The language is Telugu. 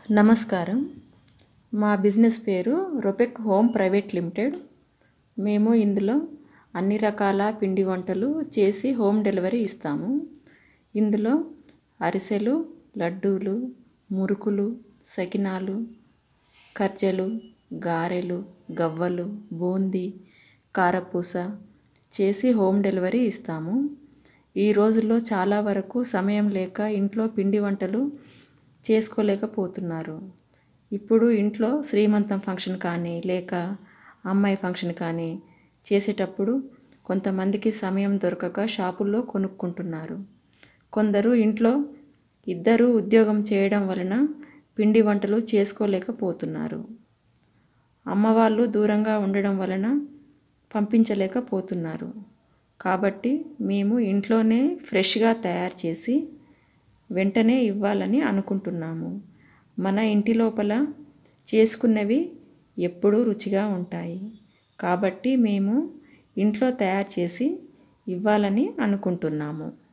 నమస్కారం మా బిజినెస్ పేరు రొపెక్ హోమ్ ప్రైవేట్ లిమిటెడ్ మేము ఇందులో అన్ని రకాల పిండి వంటలు చేసి హోమ్ డెలివరీ ఇస్తాము ఇందులో అరిసెలు లడ్డూలు మురుకులు సకినాలు ఖర్జలు గారెలు గవ్వలు బూందీ కారపూస చేసి హోమ్ డెలివరీ ఇస్తాము ఈ రోజుల్లో చాలా వరకు సమయం లేక ఇంట్లో పిండి వంటలు చేసుకోలేకపోతున్నారు ఇప్పుడు ఇంట్లో శ్రీమంతం ఫంక్షన్ కానీ లేక అమ్మాయి ఫంక్షన్ కానీ చేసేటప్పుడు కొంతమందికి సమయం దొరకక షాపుల్లో కొనుక్కుంటున్నారు కొందరు ఇంట్లో ఇద్దరు ఉద్యోగం చేయడం వలన పిండి వంటలు చేసుకోలేకపోతున్నారు అమ్మవాళ్ళు దూరంగా ఉండడం వలన పంపించలేకపోతున్నారు కాబట్టి మేము ఇంట్లోనే ఫ్రెష్గా తయారు చేసి వెంటనే ఇవ్వాలని అనుకుంటున్నాము మన ఇంటి లోపల చేసుకున్నవి ఎప్పుడూ రుచిగా ఉంటాయి కాబట్టి మేము ఇంట్లో తయారు చేసి ఇవ్వాలని అనుకుంటున్నాము